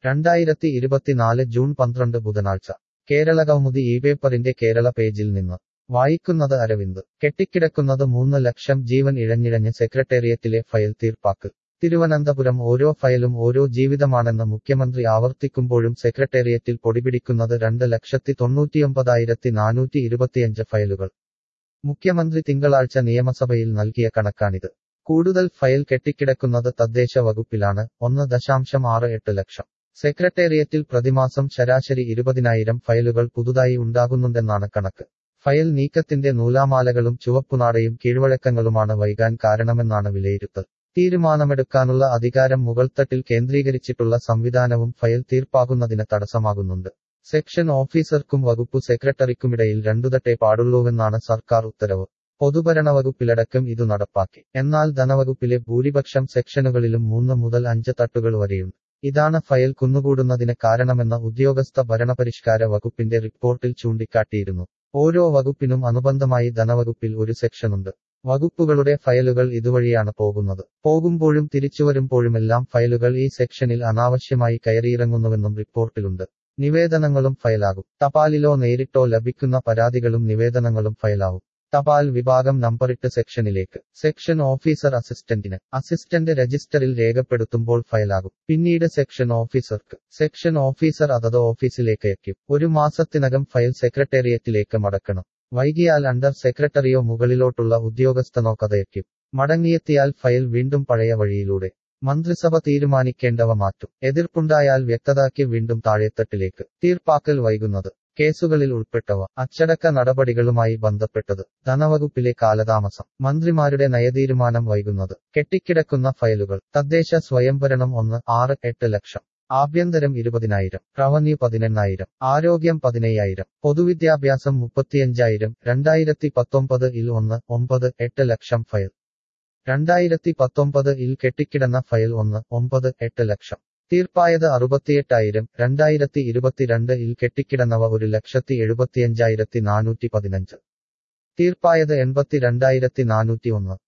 രണ്ടായിരത്തി ഇരുപത്തിനാല് ജൂൺ പന്ത്രണ്ട് ബുധനാഴ്ച കേരള കൗമുദി ഈ പേപ്പറിന്റെ കേരള പേജിൽ നിന്ന് വായിക്കുന്നത് അരവിന്ദ് കെട്ടിക്കിടക്കുന്നത് മൂന്ന് ലക്ഷം ജീവൻ ഇഴഞ്ഞിഴഞ്ഞ് സെക്രട്ടേറിയറ്റിലെ ഫയൽ തീർപ്പാക്ക് തിരുവനന്തപുരം ഓരോ ഫയലും ഓരോ ജീവിതമാണെന്ന് മുഖ്യമന്ത്രി ആവർത്തിക്കുമ്പോഴും സെക്രട്ടേറിയറ്റിൽ പൊടിപിടിക്കുന്നത് രണ്ട് ലക്ഷത്തി തൊണ്ണൂറ്റിയൊമ്പതായിരത്തി നാനൂറ്റി ഇരുപത്തിയഞ്ച് ഫയലുകൾ മുഖ്യമന്ത്രി തിങ്കളാഴ്ച നിയമസഭയിൽ നൽകിയ കണക്കാണിത് കൂടുതൽ ഫയൽ കെട്ടിക്കിടക്കുന്നത് തദ്ദേശ വകുപ്പിലാണ് ഒന്ന് ദശാംശം ആറ് എട്ട് ലക്ഷം സെക്രട്ടേറിയറ്റിൽ പ്രതിമാസം ശരാശരി ഇരുപതിനായിരം ഫയലുകൾ പുതുതായി ഉണ്ടാകുന്നുണ്ടെന്നാണ് കണക്ക് ഫയൽ നീക്കത്തിന്റെ നൂലാമാലകളും ചുവപ്പുനാടയും കീഴ്വഴക്കങ്ങളുമാണ് വൈകാൻ കാരണമെന്നാണ് വിലയിരുത്തൽ തീരുമാനമെടുക്കാനുള്ള അധികാരം മുകൾത്തട്ടിൽ കേന്ദ്രീകരിച്ചിട്ടുള്ള സംവിധാനവും ഫയൽ തീർപ്പാകുന്നതിന് തടസ്സമാകുന്നുണ്ട് സെക്ഷൻ ഓഫീസർക്കും വകുപ്പു സെക്രട്ടറിക്കുമിടയിൽ രണ്ടുതട്ടേ പാടുള്ളൂവെന്നാണ് സർക്കാർ ഉത്തരവ് പൊതുഭരണ വകുപ്പിലടക്കം ഇതു നടപ്പാക്കി എന്നാൽ ധനവകുപ്പിലെ ഭൂരിപക്ഷം സെക്ഷനുകളിലും മൂന്ന് മുതൽ അഞ്ച് തട്ടുകൾ വരെയുണ്ട് ഇതാണ് ഫയൽ കുന്നുകൂടുന്നതിന് കാരണമെന്ന ഉദ്യോഗസ്ഥ ഭരണപരിഷ്കാര വകുപ്പിന്റെ റിപ്പോർട്ടിൽ ചൂണ്ടിക്കാട്ടിയിരുന്നു ഓരോ വകുപ്പിനും അനുബന്ധമായി ധനവകുപ്പിൽ ഒരു സെക്ഷനുണ്ട് വകുപ്പുകളുടെ ഫയലുകൾ ഇതുവഴിയാണ് പോകുന്നത് പോകുമ്പോഴും തിരിച്ചുവരുമ്പോഴുമെല്ലാം ഫയലുകൾ ഈ സെക്ഷനിൽ അനാവശ്യമായി കയറിയിറങ്ങുന്നുവെന്നും റിപ്പോർട്ടിലുണ്ട് നിവേദനങ്ങളും ഫയലാകും തപാലിലോ നേരിട്ടോ ലഭിക്കുന്ന പരാതികളും നിവേദനങ്ങളും ഫയലാവും തപാൽ വിഭാഗം നമ്പറിട്ട് സെക്ഷനിലേക്ക് സെക്ഷൻ ഓഫീസർ അസിസ്റ്റന്റിന് അസിസ്റ്റന്റ് രജിസ്റ്ററിൽ രേഖപ്പെടുത്തുമ്പോൾ ഫയലാകും പിന്നീട് സെക്ഷൻ ഓഫീസർക്ക് സെക്ഷൻ ഓഫീസർ അതത് ഓഫീസിലേക്ക് അയക്കും ഒരു മാസത്തിനകം ഫയൽ സെക്രട്ടേറിയറ്റിലേക്ക് മടക്കണം വൈകിയാൽ അണ്ടർ സെക്രട്ടറിയോ മുകളിലോട്ടുള്ള ഉദ്യോഗസ്ഥനോ കഥയക്കും മടങ്ങിയെത്തിയാൽ ഫയൽ വീണ്ടും പഴയ വഴിയിലൂടെ മന്ത്രിസഭ തീരുമാനിക്കേണ്ടവ മാറ്റും എതിർപ്പുണ്ടായാൽ വ്യക്തതാക്കി വീണ്ടും താഴെത്തട്ടിലേക്ക് തീർപ്പാക്കൽ വൈകുന്നത് കേസുകളിൽ ഉൾപ്പെട്ടവ അച്ചടക്ക നടപടികളുമായി ബന്ധപ്പെട്ടത് ധനവകുപ്പിലെ കാലതാമസം മന്ത്രിമാരുടെ നയതീരുമാനം വൈകുന്നത് കെട്ടിക്കിടക്കുന്ന ഫയലുകൾ തദ്ദേശ സ്വയംഭരണം ഒന്ന് ആറ് എട്ട് ലക്ഷം ആഭ്യന്തരം ഇരുപതിനായിരം റവന്യൂ പതിനെണ്ണായിരം ആരോഗ്യം പതിനയ്യായിരം പൊതുവിദ്യാഭ്യാസം മുപ്പത്തിയഞ്ചായിരം രണ്ടായിരത്തി പത്തൊമ്പത് ഇൽ ഒന്ന് ഒമ്പത് എട്ട് ലക്ഷം ഫയൽ രണ്ടായിരത്തി പത്തൊമ്പത് ഇൽ കെട്ടിക്കിടന്ന ഫയൽ ഒന്ന് ഒമ്പത് എട്ട് ലക്ഷം തീർപ്പായത് അറുപത്തിയെട്ടായിരം രണ്ടായിരത്തി ഇരുപത്തിരണ്ട് ഇൽ കെട്ടിക്കിടന്നവ ഒരു ലക്ഷത്തി എഴുപത്തിയഞ്ചായിരത്തി നാനൂറ്റി പതിനഞ്ച് തീർപ്പായത് എൺപത്തി രണ്ടായിരത്തി നാനൂറ്റി ഒന്ന്